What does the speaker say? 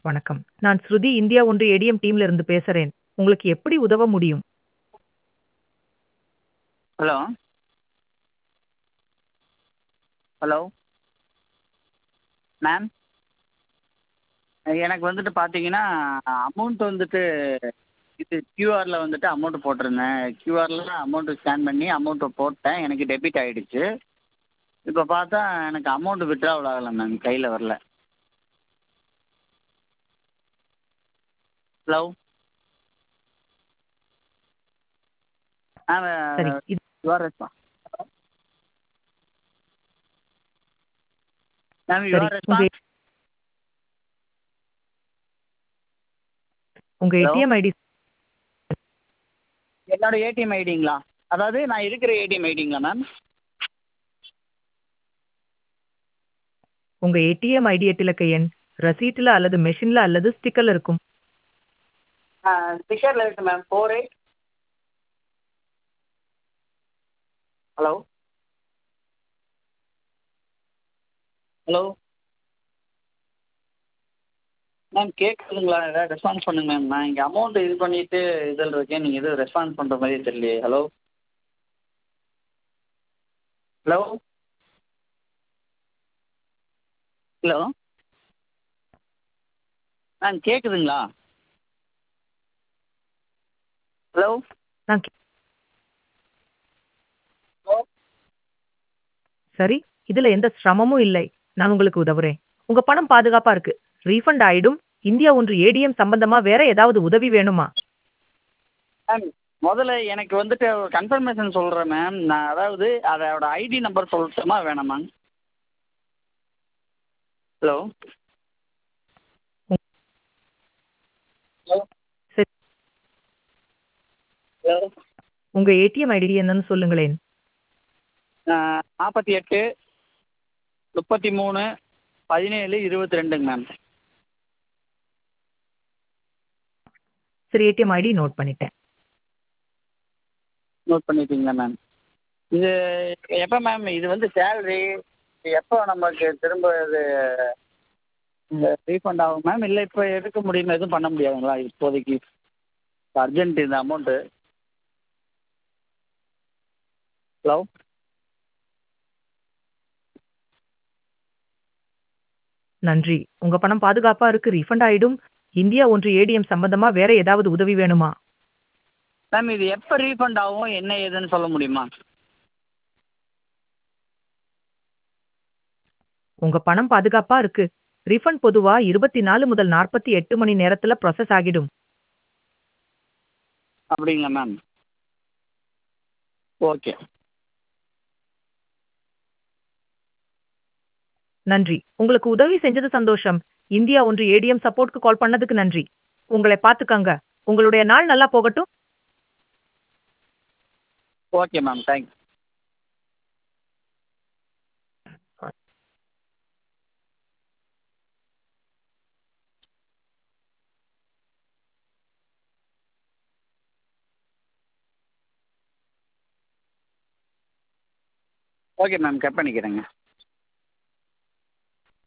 வணக்கம். நான் ஸ்ருதி இந்தியா ஒன்று ஏடிஎம் டீம்ல இருந்து பேசுறேன். உங்களுக்கு எப்படி உதவ முடியும்? ஹலோ ஹலோ மேம் எனக்கு வந்துட்டு பார்த்தீங்கன்னா அமௌண்ட் வந்துட்டு இது கியூஆரில் வந்துட்டு அமௌண்ட் போட்டிருந்தேன் கியூஆரில் அமௌண்ட்டு ஸ்கேன் பண்ணி அமௌண்ட்டை போட்டேன் எனக்கு டெபிட் ஆகிடுச்சு இப்போ பார்த்தா எனக்கு அமௌண்ட் வித்ட்ராவல் ஆகலை மேம் கையில் வரல ஹலோ சரி. மேம் இது யுவர் ரெஸ்பான்ஸ் மேம் சரி. யுவர் உங்க ரெஸ்பான்ஸ் உங்க ஹலோ ஏடிஎம் ஐடி என்னோட ஏடிஎம் ஐடிங்களா அதாவது நான் இருக்கிற ஏடிஎம் ஐடிங்களா மேம் உங்க ஏடிஎம் ஐடி எட்டிலக்க எண் ரசீட்டுல அல்லது மெஷின்ல அல்லது ஸ்டிக்கர்ல இருக்கும். ஸ்டிக்கரில் இருக்கு ma'am four eight hello hello ma'am கேட்குதுங்களா ஏதாவது ரெஸ்பான்ஸ் பண்ணுங்க மேம் நான் இங்கே அமௌண்ட் இது பண்ணிட்டு இதில் இருக்கேன் நீங்கள் எதுவும் ரெஸ்பான்ஸ் பண்ணுற மாதிரியே தெரியலையே ஹலோ ஹலோ ஹலோ மேம் கேட்குதுங்களா ஹலோ நான் கே- ஹலோ சரி. இதுல எந்த சிரமமும் இல்லை. நான் உங்களுக்கு உதவுறேன். உங்க பணம் பாதுகாப்பா இருக்கு. ரீஃபண்ட் ஆயிடும். இந்தியா ஒன்று ஏடிஎம் சம்பந்தமா வேற ஏதாவது உதவி வேணுமா? மேம் முதல்ல எனக்கு வந்துட்டு கன்ஃபர்மேஷன் சொல்கிறேன் மேம் நான் அதாவது அதோட ஐடி நம்பர் சொல்லட்டுமா வேணாமா ஹலோ ஹலோ சரி. ஹலோ உங்க ஏடிஎம் ஐடி என்னன்னு சொல்லுங்களேன். நாற்பத்தி எட்டு முப்பத்தி மூணு பதினேழு இருபத்தி ரெண்டுங்க மேம் சரி ஏடிஎம் ஐடி நோட் பண்ணிட்டேன். நோட் பண்ணிட்டீங்களா மேம் இது எப்போ மேம் இது வந்து சேலரி எப்போ நமக்கு திரும்ப இது ரீஃபண்ட் ஆகும் மேம் இல்லை இப்போ எடுக்க முடியுமா எதுவும் பண்ண முடியாதுங்களா இப்போதைக்கு அர்ஜென்ட் இந்த அமௌண்ட்டு ஹலோ நன்றி. உங்க பணம் பாதுகாப்பா இருக்கு. ரீஃபண்ட் ஆயிடும். இந்தியா ஒன்று ஏடிஎம் சம்பந்தமா வேற ஏதாவது உதவி வேணுமா? மேம் இது எப்போ ரீஃபண்ட் ஆகும் என்ன ஏதுன்னு சொல்ல முடியுமா உங்க பணம் பாதுகாப்பா இருக்கு. ரீஃபண்ட் பொதுவா 24 முதல் 48 மணி நேரத்துல ப்ராசஸ் ஆகிடும். அப்படிங்களா மேம் ஓகே நன்றி. உங்களுக்கு உதவி செஞ்சது சந்தோஷம். இந்தியா ஒன்று ஏடிஎம் சப்போர்ட்க்கு கால் பண்ணதுக்கு நன்றி. உங்களை பார்த்துக்கங்க. உங்களுடைய நாள் நல்லா போகட்டும். Okay ma'am thanks okay ma'am cut பண்ணிக்கிறேங்க